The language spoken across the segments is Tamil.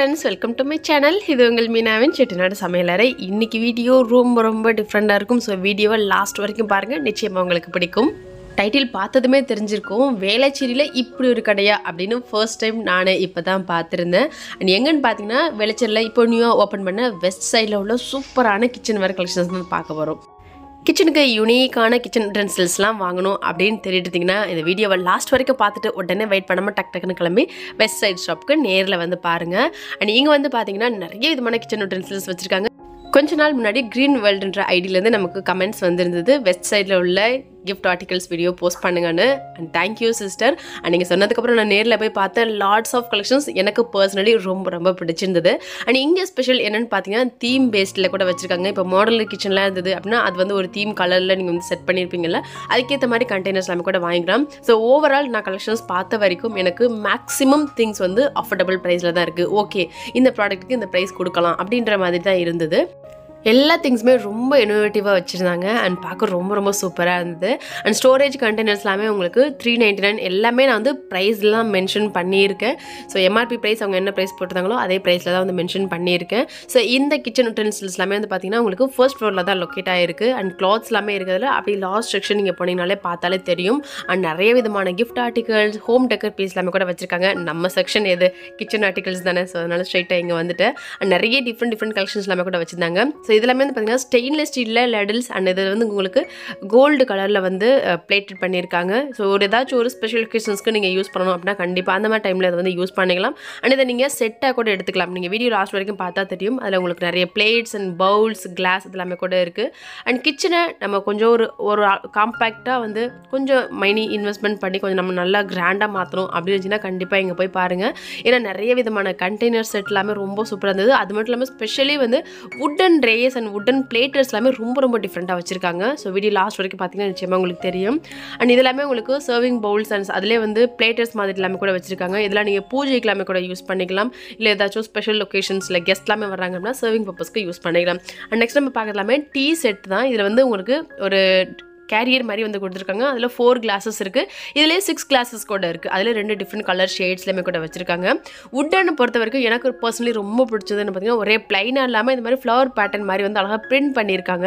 friends welcome to my channel இது உங்கள் மீனாவின் செட்டிநாடு சமையலறை இன்னைக்கு வீடியோ ரொம்ப ரொம்ப டிஃப்ரெண்ட்டாக இருக்கும் ஸோ வீடியோவை லாஸ்ட் வரைக்கும் பாருங்கள் நிச்சயமாக உங்களுக்கு பிடிக்கும் டைட்டில் பார்த்ததுமே தெரிஞ்சிருக்கும் வேளச்சேரியில் இப்படி ஒரு கடையா அப்படின்னு ஃபர்ஸ்ட் டைம் நான் இப்போ தான் பார்த்துருந்தேன் அண்ட் எங்கன்னு பார்த்தீங்கன்னா வேளச்சேரியில் இப்போ நியூவாக ஓப்பன் பண்ண வெஸ்ட் சைடில் உள்ள சூப்பரான கிச்சன் வேறு கலெக்ஷன்ஸ் வந்து பார்க்க வரும் கிச்சனுக்கு யூனிக்கான கிச்சன் யூட்டன்சில்ஸ்லாம் வாங்கணும் அப்படின்னு தெரிஞ்சிட்டிங்கன்னா இந்த வீடியோவை லாஸ்ட் வரைக்கும் பார்த்துட்டு உடனே வெயிட் பண்ணாமல் டக் டக்குன்னு கிளம்பி வெஸ்ட் சைட் ஷாப்புக்கு நேரில் வந்து பாருங்கள் அண்ட் இங்கே வந்து பார்த்தீங்கன்னா நிறைய விதமான கிச்சன் யூட்டன்சில்ஸ் வச்சுருக்காங்க கொஞ்ச நாள் முன்னாடி க்ரீன் வேர்ல்டுன்ற ஐடியிலேருந்து நமக்கு கமெண்ட்ஸ் வந்திருந்தது வெஸ்ட் சைடில் உள்ள கிஃப்ட் ஆர்டிகல்ஸ் வீடியோ போஸ்ட் பண்ணுங்கன்னு அண்ட் தேங்க்யூ சிஸ்டர் அண்ட் நீங்கள் சொன்னதுக்கப்புறம் நான் நேரில் போய் பார்த்தேன் லாட்ஸ் ஆஃப் கலெக்ஷன்ஸ் எனக்கு பர்சனலி ரொம்ப ரொம்ப பிடிச்சிருந்தது அண்ட் இங்கே ஸ்பெஷல் என்னென்னு பார்த்தீங்கன்னா தீம் பேஸ்டில் கூட வச்சுருக்காங்க இப்போ மாடல் கிச்சன்லாம் இருந்தது அப்படின்னா அது வந்து ஒரு தீம் கலரில் நீங்கள் வந்து செட் பண்ணியிருப்பீங்கல்ல அதுக்கேற்ற மாதிரி கண்டெய்னர்ஸ் எல்லாமே கூட வாங்கிக்கலாம் ஸோ ஓவரால் நான் கலெக்ஷன்ஸ் பார்த்த வரைக்கும் எனக்கு மேக்ஸிமம் திங்ஸ் வந்து அஃபோர்டபுள் ப்ரைஸில் தான் இருக்குது ஓகே இந்த ப்ராடக்ட்டுக்கு இந்த ப்ரைஸ் கொடுக்கலாம் அப்படின்ற மாதிரி தான் இருந்தது எல்லா திங்ஸுமே ரொம்ப இனோவேட்டிவாக வச்சுருந்தாங்க அண்ட் பார்க்க ரொம்ப ரொம்ப சூப்பராக இருந்தது அண்ட் ஸ்டோரேஜ் கண்டெய்னர்ஸ் எல்லாமே உங்களுக்கு த்ரீ நைன்டி நைன் எல்லாமே நான் வந்து ப்ரைஸ்லாம் மென்ஷன் பண்ணியிருக்கேன் ஸோ எம்ஆர்பி ப்ரைஸ் அவங்க என்ன ப்ரைஸ் போட்டிருந்தாங்களோ அதே ப்ரைஸில் தான் வந்து மென்ஷன் பண்ணியிருக்கேன் ஸோ இந்த கிச்சன் யூட்டன்சில்ஸ் எல்லாமே வந்து பார்த்தீங்கன்னா உங்களுக்கு ஃபர்ஸ்ட் ஃப்ளோரில் தான் லொக்கேட் ஆகிருக்கு அண்ட் கிளாத்ஸ் எல்லாமே இருக்கிறதுல அப்படி லாஸ்ட் செக்ஷன் நீங்கள் போனீங்கனாலே பார்த்தாலே தெரியும் அண்ட் நிறைய விதமான gift articles home decor piece எல்லாமே கூட வச்சுருக்காங்க நம்ம செக்ஷன் எது கிச்சன் ஆர்டிகல்ஸ் தானே ஸோ அதனால ஸ்ட்ரைட்டாக இங்கே வந்துட்டு அண்ட் நிறைய டிஃப்ரெண்ட் டிஃப்ரெண்ட் கலெக்ஷன்ஸ் எல்லாமே கூட வச்சுருந்தாங்க ஸோ ஸோ இதெல்லாமே வந்து பார்த்தீங்கன்னா ஸ்டெயின்லெஸ் ஸ்டீலில் லெடல்ஸ் அண்ட் இது வந்து உங்களுக்கு கோல்டு கலரில் வந்து பிளேட்டட் பண்ணியிருக்காங்க ஸோ ஒரு ஏதாச்சும் ஒரு ஸ்பெஷல் ஒகேஷன்ஸ்க்கு நீங்கள் யூஸ் பண்ணணும் அப்படின்னா கண்டிப்பாக அந்த மாதிரி டைமில் அதை வந்து யூஸ் பண்ணிக்கலாம் அண்ட் இதை நீங்கள் செட்டாக கூட எடுத்துக்கலாம் நீங்கள் வீடியோ லாஸ்ட் வரைக்கும் பார்த்தா தெரியும் அதில் உங்களுக்கு நிறைய பிளேட்ஸ் அண்ட் பவுல்ஸ் கிளாஸ் இதெல்லாமே கூட இருக்குது அண்ட் கிச்சனை நம்ம கொஞ்சம் ஒரு ஒரு காம்பேக்டாக வந்து கொஞ்சம் மைனி இன்வெஸ்ட்மெண்ட் பண்ணி கொஞ்சம் நம்ம நல்லா கிராண்டாக மாற்றணும் அப்படின்னு இருந்துச்சுன்னா கண்டிப்பாக இங்கே போய் பாருங்கள் ஏன்னா நிறைய விதமான கண்டெய்னர் செட் எல்லாமே ரொம்ப சூப்பராக இருந்தது அது மட்டும் இல்லாமல் ஸ்பெஷலி வந்து wooden trays and wooden platters எல்லாமே ரொம்ப ரொம்ப டிஃப்ரெண்ட்டாக வச்சிருக்காங்க ஸோ வீடியோ லாஸ்ட் வரைக்கும் பார்த்தீங்கன்னா நிச்சயமாக உங்களுக்கு தெரியும் அண்ட் இது எல்லாமே உங்களுக்கு சர்விங் பவுல்ஸ் அண்ட் அதிலே வந்து பிளேட்டர்ஸ் மாதிரி எல்லாமே கூட வச்சிருக்காங்க இதெல்லாம் நீங்கள் பூஜைக்கு எல்லாமே கூட யூஸ் பண்ணிக்கலாம் இல்லை ஏதாச்சும் ஸ்பெஷல் லொக்கேஷன்ஸில் கெஸ்ட் எல்லாமே வர்றாங்க அப்படின்னா சர்விங் பர்பஸ்க்கு யூஸ் பண்ணிக்கலாம் அண்ட் நெக்ஸ்ட் நம்ம பார்க்கலாமே டீ செட் தான் இதில் வந்து உங்களுக்கு ஒரு கேரியர் மாதிரி வந்து கொடுத்துருக்காங்க அதில் ஃபோர் கிளாஸஸ் இருக்குது இதுலேயே சிக்ஸ் கிளாஸஸ் கூட இருக்குது அதில் ரெண்டு டிஃப்ரெண்ட் கலர் ஷேட்ஸ்லையுமே கூட வச்சுருக்காங்க உட்டனை பொறுத்த வரைக்கும் எனக்கு பர்சனலி ரொம்ப பிடிச்சதுன்னு பார்த்தீங்கன்னா ஒரே ப்ளைனாக இல்லாமல் இந்த மாதிரி ஃப்ளவர் பேட்டர்ன் மாதிரி வந்து அழகாக பிரிண்ட் பண்ணியிருக்காங்க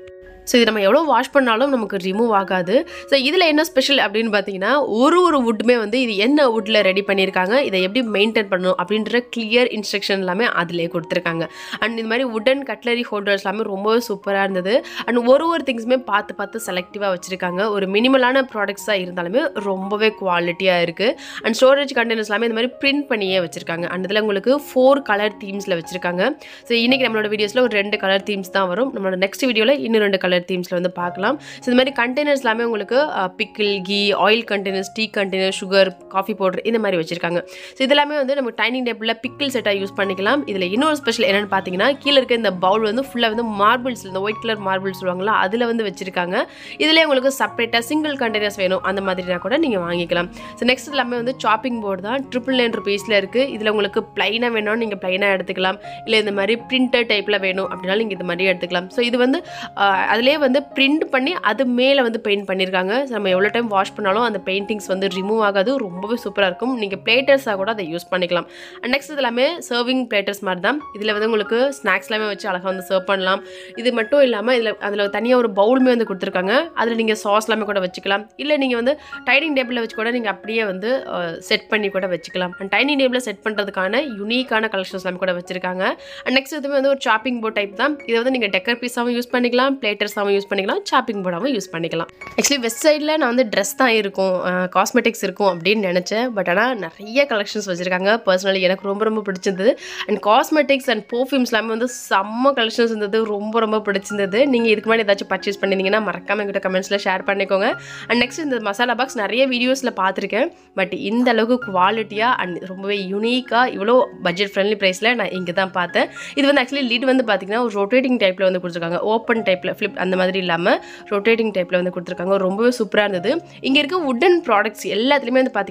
ஸோ இது நம்ம எவ்வளோ வாஷ் பண்ணாலும் நமக்கு ரிமூவ் ஆகாது ஸோ இதில் என்ன ஸ்பெஷல் அப்படின்னு பார்த்தீங்கன்னா ஒரு ஒரு வுட்டுமே வந்து இது என்ன வுட்டில் ரெடி பண்ணியிருக்காங்க இதை எப்படி மெயின்டைன் பண்ணணும் அப்படின்ற கிளியர் இன்ஸ்ட்ரக்ஷன் எல்லாமே அதிலே கொடுத்துருக்காங்க அண்ட் இந்த மாதிரி வுடன் கட்லரி ஹோல்டர்ஸ் எல்லாமே ரொம்பவே சூப்பராக இருந்தது அண்ட் ஒரு ஒரு திங்ஸுமே பார்த்து பார்த்து செலக்டிவாக வச்சுருக்காங்க ஒரு மினிமலான ப்ராடக்ட்ஸாக இருந்தாலுமே ரொம்பவே குவாலிட்டியாக இருக்குது அண்ட் ஸ்டோரேஜ் கண்டெய்னர்ஸ் எல்லாமே இந்த மாதிரி பிரிண்ட் பண்ணியே வச்சுருக்காங்க அண்ட் இதில் உங்களுக்கு ஃபோர் கலர் தீம்ஸில் வச்சுருக்காங்க ஸோ இன்றைக்கி நம்மளோட வீடியோஸில் ஒரு ரெண்டு கலர் தீம்ஸ் தான் வரும் நம்மளோட நெக்ஸ்ட் வீடியோவில் இன்னும் ரெண்டு கலர் தீம்ஸில் வந்து பார்க்கலாம் ஸோ இந்த மாதிரி கண்டெய்னர்ஸ் எல்லாமே உங்களுக்கு pickle ghee oil containers tea container sugar coffee powder இந்த மாதிரி வச்சுருக்காங்க ஸோ இதெல்லாமே வந்து நம்ம டைனிங் டேபிளில் பிக்கிள் செட்டாக யூஸ் பண்ணிக்கலாம் இதில் இன்னொரு ஸ்பெஷல் என்னென்னு பார்த்தீங்கன்னா கீழே இருக்க இந்த பவுல் வந்து ஃபுல்லாக வந்து மார்பிள்ஸ் இந்த ஒயிட் கலர் மார்பிள்ஸ் சொல்லுவாங்களா அதில் வந்து வச்சுருக்காங்க இதில் உங்களுக்கு செப்பரேட்டாக சிங்கிள் கண்டெய்னர்ஸ் வேணும் அந்த மாதிரினா கூட நீங்கள் வாங்கிக்கலாம் ஸோ நெக்ஸ்ட் எல்லாமே வந்து சாப்பிங் போர்டு தான் ட்ரிபிள் நைன் ருபீஸில் இருக்குது இதில் உங்களுக்கு ப்ளைனாக வேணும்னு நீங்கள் ப்ளைனாக எடுத்துக்கலாம் இல்லை இந்த மாதிரி பிரிண்டர் டைப்பில் வேணும் அப்படின்னாலும் நீங்கள் இந்த மாதிரி எடுத்துக்கலாம் ஸோ இது வந்து அதிலே வந்து பிரிண்ட் பண்ணி அது மேலே வந்து பெயிண்ட் பண்ணியிருக்காங்க ஸோ நம்ம எவ்வளோ டைம் வாஷ் பண்ணாலும் அந்த பெயிண்டிங்ஸ் வந்து ரிமூவ் ஆகாது ரொம்பவே சூப்பராக இருக்கும் நீங்கள் பிளேட்டர்ஸாக கூட அதை யூஸ் பண்ணிக்கலாம் அண்ட் நெக்ஸ்ட் இது எல்லாமே சர்விங் பிளேட்டர்ஸ் மாதிரி தான் இதில் வந்து உங்களுக்கு ஸ்நாக்ஸ் எல்லாமே வச்சு அழகாக வந்து சர்வ் பண்ணலாம் இது மட்டும் இல்லாமல் இதில் அதில் தனியாக ஒரு பவுலுமே வந்து கொடுத்துருக்காங்க அதில் நீங்கள் சாஸ் எல்லாமே கூட வச்சுக்கலாம் இல்லை நீங்கள் வந்து டைனிங் டேபிளில் வச்சு கூட நீங்கள் அப்படியே வந்து செட் பண்ணி கூட வச்சுக்கலாம் அண்ட் டைனிங் டேபிளில் செட் பண்ணுறதுக்கான யூனிக்கான கலெக்ஷன்ஸ் எல்லாமே கூட வச்சுருக்காங்க அண்ட் நெக்ஸ்ட் இதுவுமே வந்து ஒரு சாப்பிங் போர்ட் டைப் தான் இதை வந்து நீங்கள் டெக்கர் பீஸாகவும் யூஸ் பண்ணிக்கலாம் பிளேட்டர்ஸாகவும் யூஸ் பண்ணிக்கலாம் சாப்பிங் போர்டாகவும் யூஸ் பண்ணிக்கலாம் ஆக்சுவலி வெஸ்ட் சைடில் நான் வந்து ட்ரெஸ் தான் இருக்கும் காஸ்மெட்டிக்ஸ் இருக்கும் அப்படின்னு நினச்சேன் பட் ஆனால் நிறைய கலெக்ஷன்ஸ் வச்சுருக்காங்க பர்சனலி எனக்கு ரொம்ப ரொம்ப பிடிச்சிருந்தது அண்ட் காஸ்மெட்டிக்ஸ் அண்ட் பர்ஃப்யூம்ஸ் எல்லாமே வந்து செம்ம கலெக்ஷன்ஸ் இருந்தது ரொம்ப ரொம்ப பிடிச்சிருந்தது நீங்கள் இதுக்கு முன்னாடி ஏதாச்சும் பர்ச்சேஸ் பண்ணியிருந்தீங்கன்னா மறக்காம எங்கிட்ட கமெண்ட்ஸில் ஷேர் பண்ணிக்கோங்க அண்ட் நெக்ஸ்ட் இந்த மசாலா பாக்ஸ் நிறைய வீடியோஸில் பார்த்துருக்கேன் பட் இந்த அளவுக்கு குவாலிட்டியாக அண்ட் ரொம்பவே யூனிக்காக இவ்வளோ பட்ஜெட் ஃப்ரெண்ட்லி ப்ரைஸில் நான் இங்கே தான் பார்த்தேன் இது வந்து ஆக்சுவலி லீட் வந்து பார்த்தீங்கன்னா ஒரு ரொட்டேட்டிங் டைப்பில் வந்து கொடுத்துருக்காங்க ஓப்பன் டைப்பில் ஃப்ளிப் அந்த மாதிரி இல்லாமல் ரொட்டேட்டிங் டைப்பில் வந்து கொடுத்துருக்காங்க ரொம்பவே சூப்பராக இருந்தது இங்கே இருக்க வுடன் ப்ராடக்ட்ஸ் எல்லாத்துலேயுமே வந்து பார்த்தீங்கன்னா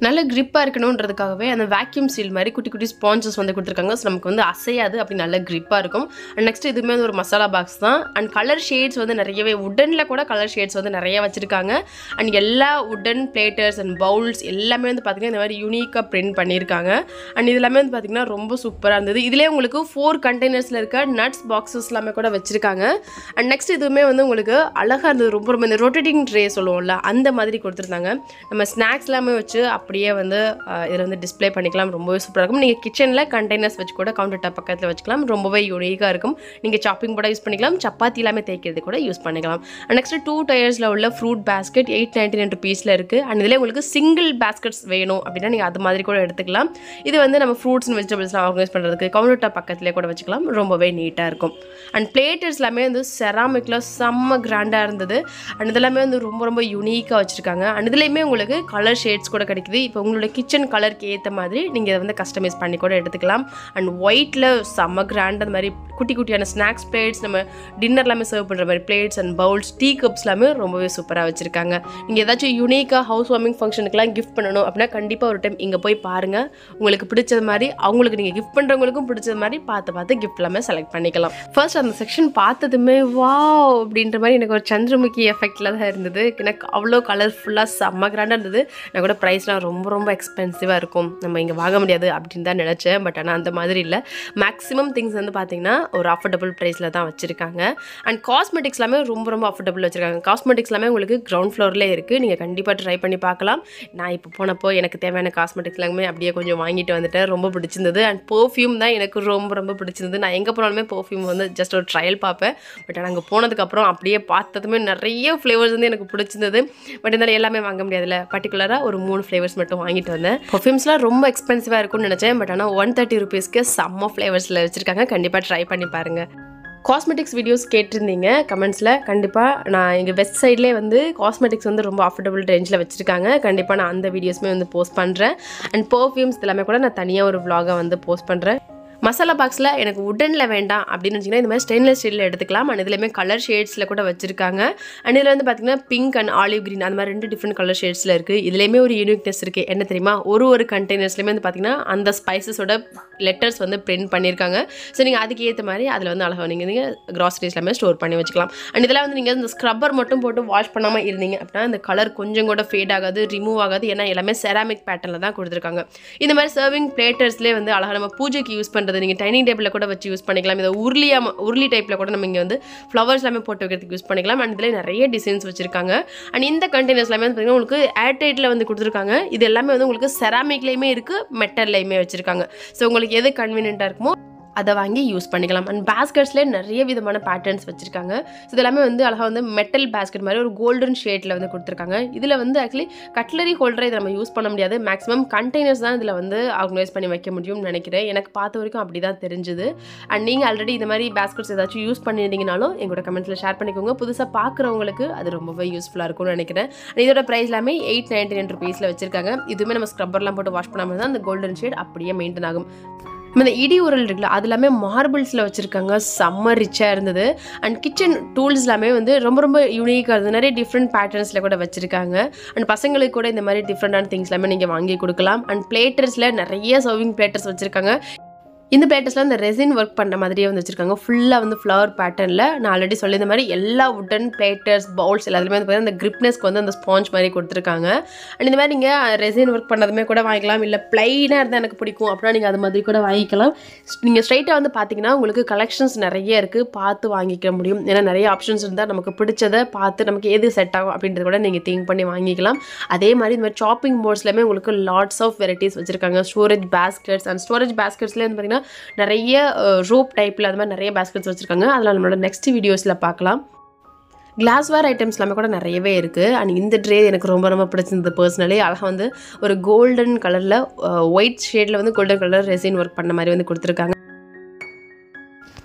நல்ல கிரிப்பாக இருக்கணுன்றதுக்காகவே அந்த வேக்யூம் சீல் மாதிரி குட்டி குட்டி ஸ்பான்சஸ் வந்து கொடுத்துருக்காங்க ஸோ நமக்கு வந்து அசையாது அப்படி நல்ல கிரிப்பாக இருக்கும் அண்ட் நெக்ஸ்ட் இதுவுமே வந்து ஒரு மசாலா பாக்ஸ் தான் அண்ட் கலர் ஷேட்ஸ் வந்து நிறையவே உட்டனில் கூட கலர் ஷேட்ஸ் வந்து நிறைய வச்சுருக்காங்க அண்ட் எல்லா உட்டன் பிளேட்டர்ஸ் அண்ட் பவுல்ஸ் எல்லாமே வந்து பார்த்திங்கன்னா இந்த மாதிரி யூனிக்காக பிரிண்ட் பண்ணியிருக்காங்க அண்ட் இது எல்லாமே வந்து பார்த்திங்கன்னா ரொம்ப சூப்பராக இருந்தது இதிலே உங்களுக்கு ஃபோர் கண்டெய்னர்ஸில் இருக்க நட்ஸ் பாக்ஸஸ் எல்லாமே கூட வச்சுருக்காங்க அண்ட் நெக்ஸ்ட் இதுவுமே வந்து உங்களுக்கு அழகாக இருந்தது ரொம்ப ரொம்ப இந்த ரொட்டேட்டிங் ட்ரே சொல்லுவோம்ல அந்த மாதிரி கொடுத்துருந்தாங்க நம்ம ஸ்நாக்ஸ் எல்லாமே வச்சு அப்படியே வந்து இதில் வந்து டிஸ்ப்ளே பண்ணிக்கலாம் ரொம்பவே சூப்பராக இருக்கும் நீங்கள் கிச்சனில் கண்டெய்னர்ஸ் வச்சு கூட கவுண்டர் டாப் பக்கத்தில் வச்சுக்கலாம் ரொம்பவே யூனிக்காக இருக்கும் நீங்கள் சாப்பிங் கூட யூஸ் பண்ணிக்கலாம் சப்பாத்தி எல்லாமே தேய்க்கிறது கூட யூஸ் பண்ணிக்கலாம் நெக்ஸ்ட் டூ டயர்ஸில் உள்ள fruit basket eight ninety nine ருபீஸில் இருக்குது அண்ட் இதில் உங்களுக்கு சிங்கிள் பேஸ்கெட்ஸ் வேணும் அப்படின்னா நீங்கள் அது மாதிரி கூட எடுத்துக்கலாம் இது வந்து நம்ம ஃப்ரூட்ஸ் அண்ட் வெஜிடபிள்ஸ்லாம் ஆர்கனைஸ் பண்ணுறதுக்கு கவுண்டர் டாப் பக்கத்துலேயே கூட வச்சுக்கலாம் ரொம்பவே நீட்டாக இருக்கும் அண்ட் பிளேட்டர்ஸ் எல்லாமே வந்து செராமிக்கில் செம்ம கிராண்டாக இருந்தது அண்ட் இதெல்லாமே வந்து ரொம்ப ரொம்ப யூனிக்காக வச்சுருக்காங்க அண்ட் இதுலேயுமே உங்களுக்கு கலர் ஷேட்ஸ் கூட கிடைக்குது இப்போ உங்களோட கிச்சன் கலருக்கு ஏற்ற மாதிரி நீங்கள் இதை வந்து கஸ்டமைஸ் பண்ணி கூட எடுத்துக்கலாம் அண்ட் ஒயிட்டில் செம்ம கிராண்ட் அந்த மாதிரி குட்டி குட்டியான ஸ்நாக்ஸ் பிளேட்ஸ் நம்ம டின்னர் எல்லாமே சர்வ் பண்ணுற மாதிரி plates and bowls tea cups எல்லாமே ரொம்பவே சூப்பராக வச்சுருக்காங்க நீங்கள் ஏதாச்சும் யூனிக்காக ஹவுஸ் வார்மிங் ஃபங்க்ஷனுக்குலாம் கிஃப்ட் பண்ணணும் அப்படின்னா கண்டிப்பாக ஒரு டைம் இங்கே போய் பாருங்கள் உங்களுக்கு பிடிச்சது மாதிரி அவங்களுக்கு நீங்கள் கிஃப்ட் பண்ணுறவங்களுக்கும் பிடிச்சது மாதிரி பார்த்து பார்த்து கிஃப்ட் எல்லாமே செலக்ட் பண்ணிக்கலாம் ஃபர்ஸ்ட் அந்த செக்ஷன் பார்த்ததுமே வா அப்படின்ற மாதிரி எனக்கு ஒரு சந்திரமுகி எஃபெக்டில் தான் இருந்தது எனக்கு அவ்வளோ கலர்ஃபுல்லாக செம்ம கிராண்டாக இருந்தது நான் கூட ப்ரைஸ்லாம் ரொம்ப ரொம்ப எக்ஸ்பென்சிவாக இருக்கும் நம்ம இங்கே வாங்க முடியாது அப்படின்னு தான் நினச்சேன் பட் ஆனால் அந்த மாதிரி இல்லை மேக்ஸிமம் திங்ஸ் வந்து பார்த்திங்கன்னா ஒரு அஃபோர்டபுள் ப்ரைஸில் தான் வச்சுருக்காங்க அண்ட் காஸ்மெட்டிக்ஸ் எல்லாமே ரொம்ப ரொம்ப அஃபோர்டபுள் வச்சுருக்காங்க காஸ்மெட்டிக்ஸ் எல்லாமே உங்களுக்கு கிரவுண்ட் ஃப்ளோர்லேயே இருக்குது நீங்கள் கண்டிப்பாக ட்ரை பண்ணி பார்க்கலாம் நான் இப்போ போனப்போ எனக்கு தேவையான காஸ்மெட்டிக்ஸ் எல்லாமே அப்படியே கொஞ்சம் வாங்கிட்டு வந்துட்டேன் ரொம்ப பிடிச்சிருந்தது அண்ட் பர்ஃப்யூம் தான் எனக்கு ரொம்ப ரொம்ப பிடிச்சிருந்தது நான் எங்கே போனாலுமே பர்ஃப்யூம் வந்து ஜஸ்ட் ஒரு ட்ரையல் பார்ப்பேன் பட் ஆனால் அங்கே போனதுக்கப்புறம் அப்படியே பார்த்ததுமே நிறைய ஃப்ளேவர்ஸ் வந்து எனக்கு பிடிச்சிருந்தது பட் இருந்தாலும் எல்லாமே வாங்க முடியாதுல்ல பர்டிகுலராக ஒரு மூணு ஃப்ளேவர்ஸ் மட்டும் வாங்கிட்டு வந்தேன் பர்ஃப்யூம்ஸ்லாம் ரொம்ப எக்ஸ்பென்சிவாக இருக்கும்னு நினச்சேன் பட் ஆனால் ஒன் தேர்ட்டி ருபீஸ்க்கு செம்ம ஃப்ளேவர்ஸில் வச்சுருக்காங்க கண்டிப்பாக ட்ரை பண்ணி பாருங்கள் காஸ்மெட்டிக்ஸ் வீடியோஸ் கேட்டிருந்தீங்க கமெண்ட்ஸில் கண்டிப்பாக நான் எங்கள் வெஸ்ட் சைட்லேயே வந்து காஸ்மெட்டிக்ஸ் வந்து ரொம்ப அஃபோர்டபுள் ரேஞ்சில் வச்சுருக்காங்க கண்டிப்பாக நான் அந்த வீடியோஸுமே வந்து போஸ்ட் பண்ணுறேன் அண்ட் பர்ஃப்யூம்ஸ் எல்லாமே கூட நான் தனியாக ஒரு vlog-அ வந்து போஸ்ட் பண்ணுறேன் மசாலா பாக்ஸில் எனக்கு உடனில் வேண்டாம் அப்படின்னு வச்சிங்கன்னா இந்த மாதிரி ஸ்டெயின்லெஸ் ஸ்டீலில் எடுத்துக்கலாம் அண்ட் இதுலேயுமே கலர் ஷேட்ஸில் கூட வச்சுருக்காங்க அண்ட் இதில் வந்து பார்த்திங்கன்னா பிங்க் அண்ட் ஆலிவ் green அந்த மாதிரி ரெண்டு டிஃப்ரெண்ட் கலர் ஷேட்ஸில் இருக்குது இதுலேயுமே ஒரு யூனிக்னஸ் இருக்குது என்ன தெரியுமா ஒரு ஒரு கண்டெய்னர்ஸ்லேயுமே வந்து பார்த்திங்கன்னா அந்த ஸ்பைசஸோட லெட்டர்ஸ் வந்து பிரிண்ட் பண்ணியிருக்காங்க ஸோ நீங்கள் அதுக்கு ஏற்ற மாதிரி அதில் வந்து அழகாக நீங்கள் நீங்கள் கிராசரிஸ் எல்லாமே ஸ்டோர் பண்ணி வச்சுக்கலாம் அண்ட் இதெல்லாம் வந்து நீங்கள் இந்த ஸ்க்ரப்பர் மட்டும் போட்டு வாஷ் பண்ணாமல் இருந்தீங்க அப்படின்னா அந்த கலர் கொஞ்சம் கூட ஃபேட் ஆகாது ரிமூவ் ஆகாது ஏன்னா எல்லாமே செராமிக் பேட்டர்னில் தான் கொடுத்துருக்காங்க இந்த மாதிரி சர்விங் பிளேட்டர்ஸ்லேயே வந்து அழகாக நம்ம பூஜைக்கு யூஸ் பண்ணுறது நீங்கள் டைனிங் டேபிளில் கூட வச்சு யூஸ் பண்ணிக்கலாம் இதை உருளியாக உருளி டைப்பில் கூட நம்ம இங்கே வந்து ஃப்ளவர்ஸ் எல்லாமே போட்டு வைக்கிறதுக்கு யூஸ் பண்ணிக்கலாம் அண்ட் இதில் நிறைய டிசைன்ஸ் வச்சுருக்காங்க அண்ட் இந்த கண்டெய்னர்ஸ் எல்லாமே வந்து பார்த்தீங்கன்னா உங்களுக்கு ஏர்டைட்டில் வந்து கொடுத்துருக்காங்க இது எல்லாமே வந்து உங்களுக்கு செராமிக்லேயுமே இருக்குது மெட்டல்லையுமே வச்சுருக்காங்க ஸோ உங்களுக்கு எது கன்வீனியண்ட்டாக இருக்குமோ அதை வாங்கி யூஸ் பண்ணிக்கலாம் அண்ட் பேஸ்கெட்ஸ்லேயே நிறைய விதமான பேட்டர்ன்ஸ் வச்சுருக்காங்க ஸோ இதெல்லாமே வந்து அழகாக வந்து மெட்டல் பேஸ்கெட் மாதிரி ஒரு கோல்டன் ஷேட்டில் வந்து கொடுத்துருக்காங்க இதில் வந்து ஆக்சுவலி கட்லரி ஹோல்டரை இதை நம்ம யூஸ் பண்ண முடியாது மேக்ஸிமம் கண்டெய்னர்ஸ் தான் இதில் வந்து ஆர்கனைஸ் பண்ணி வைக்க முடியும்னு நினைக்கிறேன் எனக்கு பார்த்த வரைக்கும் அப்படி தான் தெரிஞ்சுது அண்ட் நீங்கள் ஆல்ரெடி இந்த மாதிரி பேஸ்கெட்ஸ் ஏதாச்சும் யூஸ் பண்ணியிருந்தீங்கனாலும் எங்களோட கமெண்ட்ஸில் ஷேர் பண்ணிக்கோங்க புதுசாக பார்க்குறவங்களுக்கு அது ரொம்பவே யூஸ்ஃபுல்லாக இருக்கும்னு நினைக்கிறேன் And இதோட ப்ரைஸ் எல்லாமே எயிட் நைன்டி நைன் ருபீஸில் வச்சிருக்காங்க இதுவுமே நம்ம ஸ்க்ரப்பர்லாம் போட்டு வாஷ் பண்ணாமல் தான் அந்த கோல்டன் ஷேட் அப்படியே மெயின்டைன் ஆகும் நம்ம இந்த இடி உரல் இருக்குல்ல அது எல்லாமே மார்பிள்ஸில் வச்சுருக்காங்க செம்ம ரிச்சாக இருந்தது அண்ட் கிச்சன் டூல்ஸ் எல்லாமே வந்து ரொம்ப ரொம்ப யூனிக்காக இருந்தது நிறைய டிஃப்ரெண்ட் பேட்டர்ன்ஸில் கூட வச்சுருக்காங்க அண்ட் பசங்களுக்கு கூட இந்த மாதிரி டிஃப்ரெண்டான திங்ஸ் எல்லாமே நீங்கள் வாங்கி கொடுக்கலாம் அண்ட் பிளேட்டர்ஸில் நிறைய சர்விங் பிளேட்டர்ஸ் வச்சுருக்காங்க இந்த பிளேட்டர்ஸ்லாம் இந்த ரெசின் ஒர்க் பண்ண மாதிரியே வந்து வச்சுருக்காங்க ஃபுல்லாக வந்து ஃப்ளவர் பேட்டர்னில் நான் ஆல்ரெடி சொல்லியிருந்த மாதிரி எல்லா உட்டன் பிளேட்டர்ஸ் பவுல்ஸ் எல்லாத்துலேயுமே வந்து பார்த்தீங்கன்னா அந்த கிரிப்னஸ்க்கு வந்து அந்த ஸ்பாஞ்ச் மாதிரி கொடுத்துருக்காங்க அண்ட் இந்த மாதிரி நீங்கள் ரெசின் ஒர்க் பண்ணதுமே கூட வாங்கிக்கலாம் இல்லை ப்ளைனாக இருந்தால் எனக்கு பிடிக்கும் அப்படின்னா நீங்கள் அது மாதிரி கூட வாங்கிக்கலாம் நீங்கள் ஸ்ட்ரைட்டாக வந்து பார்த்தீங்கன்னா உங்களுக்கு கலெக்ஷன்ஸ் நிறைய இருக்குது பார்த்து வாங்கிக்க முடியும் ஏன்னா நிறைய ஆப்ஷன்ஸ் இருந்தால் நமக்கு பிடிச்சதை பார்த்து நமக்கு எது செட் ஆகும் அப்படின்றத கூட நீங்கள் திங்க் பண்ணி வாங்கிக்கலாம் அதே மாதிரி இந்த மாதிரி ஷாப்பிங் போர்ட்ஸ்லையுமே உங்களுக்கு லாட்ஸ் ஆஃப் வெரைட்டிஸ் வச்சுருக்காங்க ஸ்டோரேஜ் பேஸ்கெட்ஸ் அண்ட் ஸ்டோரேஜ் பேஸ்கெட்ஸ்லேயே வந்து பார்த்தீங்கன்னா நிறைய ரோப் டைப்பில் அது மாதிரி நிறைய பேஸ்கெட்ஸ் வச்சுருக்காங்க அதில் நம்மளோட நெக்ஸ்ட் வீடியோஸில் பார்க்கலாம் கிளாஸ்வேர் ஐட்டம்ஸ் எல்லாமே கூட நிறையவே இருக்குது அண்ட் இந்த ட்ரே எனக்கு ரொம்ப ரொம்ப பிடிச்சிருந்தது பர்சனலி அழகாக வந்து ஒரு கோல்டன் கலரில் ஒயிட் ஷேடில் வந்து கோல்டன் கலர் ரெசின் ஒர்க் பண்ண மாதிரி வந்து கொடுத்துருக்காங்க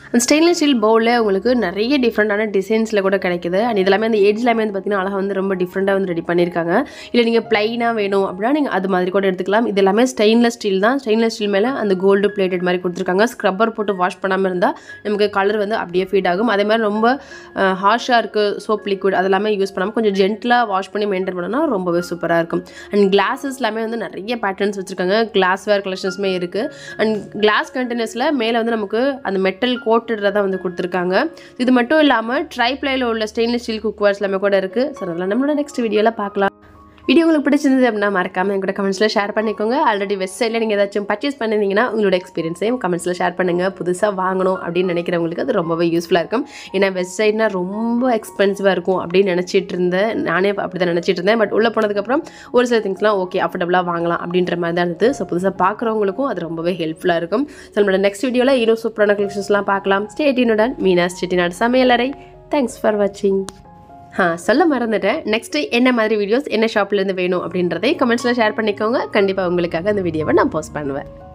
அந்த ஸ்டெயின்லெஸ் ஸ்டீல் பவுலில் உங்களுக்கு நிறைய டிஃப்ரெண்டான டிசைன்ஸில் கூட கிடைக்குது அண்ட் இதெல்லாமே அந்த ஏஜ் எல்லாமே வந்து பார்த்தீங்கன்னா அழகாக வந்து ரொம்ப டிஃப்ரெண்ட்டாக வந்து ரெடி பண்ணியிருக்காங்க இல்லை நீங்கள் ப்ளைனாக வேணும் அப்படின்னா நீங்கள் அது மாதிரி கூட எடுத்துக்கலாம் இது எல்லாமே ஸ்டெயின்லெஸ் ஸ்டீல் தான் ஸ்டெயின்லெஸ் ஸ்டீல் மேலே அந்த கோல்டு பிளேட்டட் மாதிரி கொடுத்துருக்காங்க ஸ்க்ரப்பர் போட்டு வாஷ் பண்ணாமல் இருந்தால் நமக்கு கலர் வந்து அப்படியே ஃபீட் ஆகும் அதே மாதிரி ரொம்ப ஹார்ஷாக இருக்குது சோப் லிக்விட் அதெல்லாமே யூஸ் பண்ணாமல் கொஞ்சம் ஜென்டலாக வாஷ் பண்ணி மெயின்டைன் பண்ணோம்னா ரொம்பவே சூப்பராக இருக்கும் அண்ட் கிளாஸஸ் எல்லாமே வந்து நிறைய பேட்டர்ன்ஸ் வச்சுருக்காங்க கிளாஸ் வேர் கலெக்ஷன்ஸுமே இருக்குது அண்ட் கிளாஸ் கண்டெய்னர்ஸில் மேலே வந்து நமக்கு அந்த மெட்டல் கோட்டடாக வந்து கொடுத்துருக்காங்க இது மட்டும் இல்லாமல் ட்ரைப்ளைல உள்ள ஸ்டெயின்லெஸ் ஸ்டீல் குக்வேர்ஸ் எல்லாமே கூட இருக்குது ஸோ அதெல்லாம் நம்மளோட நெக்ஸ்ட் வீடியோவில் பார்க்கலாம் வீடியோ உங்களுக்கு பிடிச்சிருந்தது அப்படின்னா மறக்காமல் என் கூட கமெண்ட்ஸில் ஷேர் பண்ணிக்கோங்க ஆல்ரெடி வெப்சைட்டில் நீங்கள் ஏதாச்சும் பர்ச்சேஸ் பண்ணியிருந்தீங்கன்னா உங்களோட எக்ஸ்பீரியன்ஸையும் கமெண்ட்ஸில் ஷேர் பண்ணுங்கள் புதுசாக வாங்கணும் அப்படின்னு நினைக்கிறவங்களுக்கு அது ரொம்பவே யூஸ்ஃபுல்லாக இருக்கும் ஏன்னா வெப்சைட்னா ரொம்ப எக்ஸ்பென்சிவாக இருக்கும் அப்படின்னு நினச்சிட்டு இருந்தேன் நானே அப்படி தான் நினச்சிட்டு இருந்தேன் பட் உள்ளே போனதுக்கப்புறம் ஒரு சில திங்ஸ்லாம் ஓகே அஃபர்டபுளாக வாங்கலாம் அப்படின்ற மாதிரி தான் இருந்தது ஸோ புதுசாக பார்க்குறவங்களுக்கும் அது ரொம்பவே ஹெல்ப்ஃபுல்லாக இருக்கும் ஸோ நம்மளோட நெக்ஸ்ட் வீடியோவில் இன்னும் சூப்பரான கலெக்ஷன்ஸ்லாம் பார்க்கலாம் ஸ்டேட்டினுடன் மீனாஸ் செட்டிநாடு சமையலறை தேங்க்ஸ் ஃபார் வாட்சிங் ஆ சொல்ல மறந்துட்டேன் நெக்ஸ்ட்டு என்ன மாதிரி வீடியோஸ் என்ன ஷாப்லேருந்து வேணும் அப்படின்றதை கமெண்ட்ஸில் ஷேர் பண்ணிக்கோங்க கண்டிப்பாக உங்களுக்காக அந்த வீடியோவை நான் போஸ்ட் பண்ணுவேன்